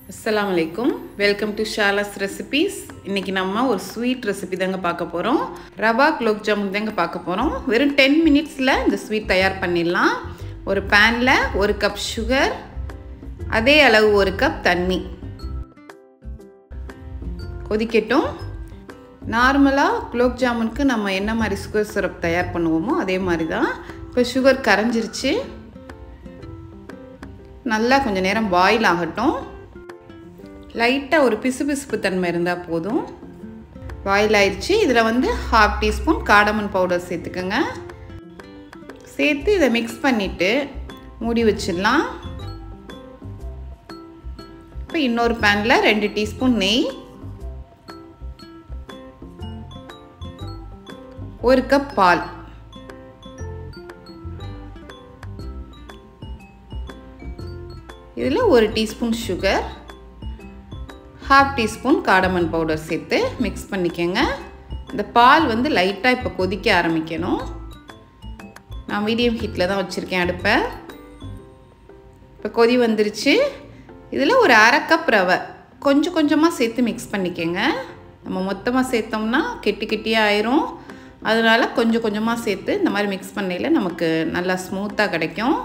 அஸ்ஸலாமு அலைக்கும் welcome to ஷாலாஸ் recipes இன்றைக்கி நம்ம ஒரு ஸ்வீட் ரெசிபி தாங்க பார்க்க போகிறோம் ரவா குலோப் ஜாமுன் தாங்க பார்க்க போகிறோம் வெறும் டென் மினிட்ஸில் இந்த ஸ்வீட் தயார் பண்ணிடலாம் ஒரு பேனில் ஒரு கப் சுகர் அதே அளவு ஒரு கப் தண்ணி கொதிக்கட்டும் நார்மலாக குலோப் ஜாமுனுக்கு நம்ம என்ன மாதிரி சுகர் சிரப் தயார் பண்ணுவோமோ அதே மாதிரி தான் இப்போ சுகர் கரைஞ்சிருச்சு நல்லா கொஞ்சம் நேரம் பாயில் ஆகட்டும் லைட்டாக ஒரு பிசுபிசுப்பு தன்மை இருந்தால் போதும் பாயில் ஆயிடுச்சு இதில் வந்து ஹாஃப் டீஸ்பூன் காடமன் பவுடர் சேர்த்துக்கோங்க சேர்த்து இதை மிக்ஸ் பண்ணிவிட்டு மூடி வச்சிடலாம் இப்போ இன்னொரு பேனில் ரெண்டு டீஸ்பூன் நெய் ஒரு கப் பால் இதில் ஒரு teaspoon sugar half teaspoon cardamom powder சேர்த்து மிக்ஸ் பண்ணிக்கோங்க இந்த பால் வந்து லைட்டாக இப்போ கொதிக்க ஆரம்பிக்கணும் நான் மீடியம் ஹீட்டில் தான் வச்சுருக்கேன் அடுப்பை இப்போ கொதி வந்துருச்சு இதில் ஒரு அரை கப் ரவை கொஞ்சம் கொஞ்சமாக சேர்த்து மிக்ஸ் பண்ணிக்கோங்க நம்ம மொத்தமாக சேர்த்தோம்னா கெட்டி கெட்டியாக ஆயிரும் அதனால் கொஞ்சம் கொஞ்சமாக சேர்த்து இந்த மாதிரி மிக்ஸ் பண்ணையில் நமக்கு நல்லா ஸ்மூத்தாக கிடைக்கும்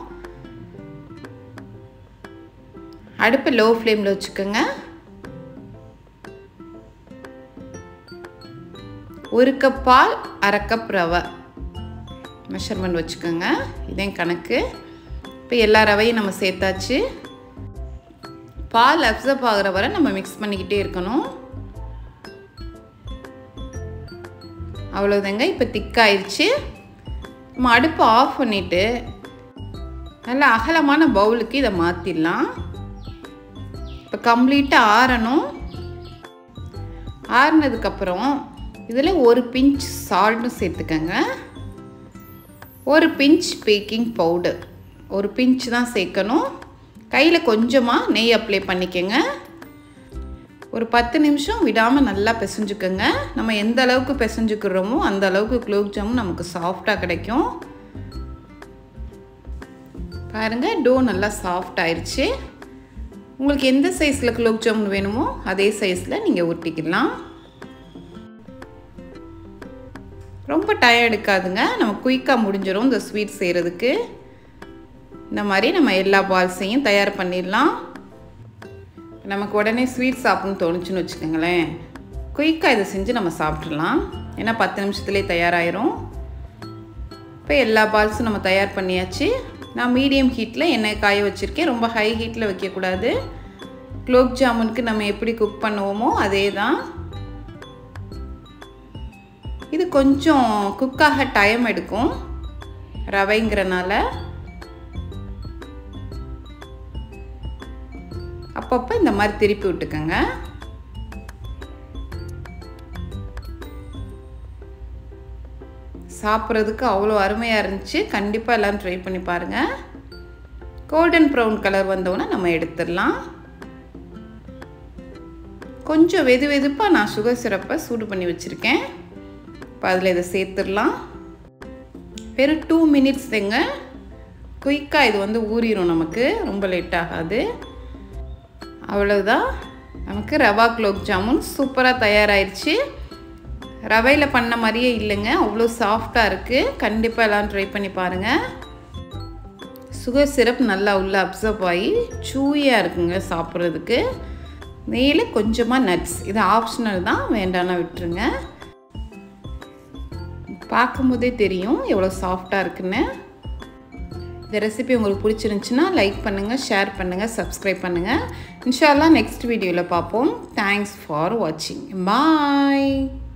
அடுப்பை லோ ஃப்ளேமில் வச்சுக்கோங்க ஒரு கப் பால் அரை கப் ரவை மெஷர்மெண்ட் வச்சுக்கோங்க இதையும் கணக்கு இப்போ எல்லா ரவையும் நம்ம சேர்த்தாச்சு பால் அப்சர்ப் ஆகிற வரை நம்ம மிக்ஸ் பண்ணிக்கிட்டே இருக்கணும் அவ்வளோதாங்க இப்போ திக்காயிடுச்சு நம்ம அடுப்பை ஆஃப் பண்ணிவிட்டு நல்ல அகலமான பவுலுக்கு இதை மாற்றிடலாம் இப்போ கம்ப்ளீட்டாக ஆறணும் ஆறுனதுக்கப்புறம் இதில் ஒரு பிஞ்ச் சால்ட்டும் சேர்த்துக்கங்க ஒரு பிஞ்ச் பேக்கிங் பவுடர் ஒரு பிஞ்ச் தான் சேர்க்கணும் கையில் கொஞ்சமாக நெய் அப்ளை பண்ணிக்கோங்க ஒரு பத்து நிமிஷம் விடாமல் நல்லா பிசைஞ்சுக்கோங்க நம்ம எந்த அளவுக்கு பிசைஞ்சுக்கிறோமோ அந்த அளவுக்கு குலோப் ஜாமுன் நமக்கு சாஃப்டாக கிடைக்கும் பாருங்கள் டோ நல்லா சாஃப்ட் ஆயிடுச்சு உங்களுக்கு எந்த சைஸில் குலோப் ஜாமுன் வேணுமோ அதே சைஸில் நீங்கள் உருட்டிக்கலாம் ரொம்ப டயம் எடுக்காதுங்க நம்ம குயிக்காக முடிஞ்சிடும் இந்த ஸ்வீட் செய்கிறதுக்கு இந்த மாதிரி நம்ம எல்லா பால்ஸையும் தயார் பண்ணிடலாம் நமக்கு உடனே ஸ்வீட் சாப்பிட்ணுன்னு தோணுச்சுன்னு வச்சுக்கோங்களேன் குயிக்காக இதை செஞ்சு நம்ம சாப்பிட்றலாம் ஏன்னா பத்து நிமிஷத்துலேயே தயாராகிரும் இப்போ எல்லா பால்ஸும் நம்ம தயார் பண்ணியாச்சு நான் மீடியம் ஹீட்டில் எண்ணெய் காய வச்சுருக்கேன் ரொம்ப ஹை ஹீட்டில் வைக்கக்கூடாது குலோப் ஜாமுனுக்கு நம்ம எப்படி குக் பண்ணுவோமோ அதே தான் இது கொஞ்சம் குக்காக டைம் எடுக்கும் ரவைங்கிறனால அப்பப்போ இந்த மாதிரி திருப்பி விட்டுக்கோங்க சாப்பிட்றதுக்கு அவ்வளோ அருமையாக இருந்துச்சு கண்டிப்பாக எல்லாம் ட்ரை பண்ணி பாருங்கள் கோல்டன் ப்ரௌன் கலர் வந்தோன்னே நம்ம எடுத்துடலாம் கொஞ்சம் வெது வெதுப்பாக நான் சுகர் சிரப்பை சூடு பண்ணி வச்சுருக்கேன் இப்போ அதில் இதை சேர்த்துடலாம் வெறும் டூ மினிட்ஸ் தேங்க குயிக்காக இது வந்து ஊறிடும் நமக்கு ரொம்ப லேட் ஆகாது அவ்வளோதான் நமக்கு ரவா குலோப் ஜாமுன் சூப்பராக தயாராகிடுச்சு ரவையில் பண்ண மாதிரியே இல்லைங்க அவ்வளோ சாஃப்டாக இருக்குது கண்டிப்பாக எல்லாம் ட்ரை பண்ணி பாருங்கள் சுகர் சிரப் நல்லா உள்ளே அப்சர்வ் ஆகி சூயாக இருக்குங்க சாப்பிட்றதுக்கு நெய்யில் கொஞ்சமாக நட்ஸ் இது ஆப்ஷனல் தான் வேண்டாம்னா விட்டுருங்க பார்க்கும்போதே தெரியும் எவ்வளோ சாஃப்டாக இருக்குன்னு இந்த ரெசிபி உங்களுக்கு பிடிச்சிருந்துச்சின்னா லைக் பண்ணுங்கள் ஷேர் பண்ணுங்கள் சப்ஸ்கிரைப் பண்ணுங்கள் இன்ஷால்லாம் நெக்ஸ்ட் வீடியோவில் பார்ப்போம் தேங்க்ஸ் ஃபார் வாட்சிங் பாய்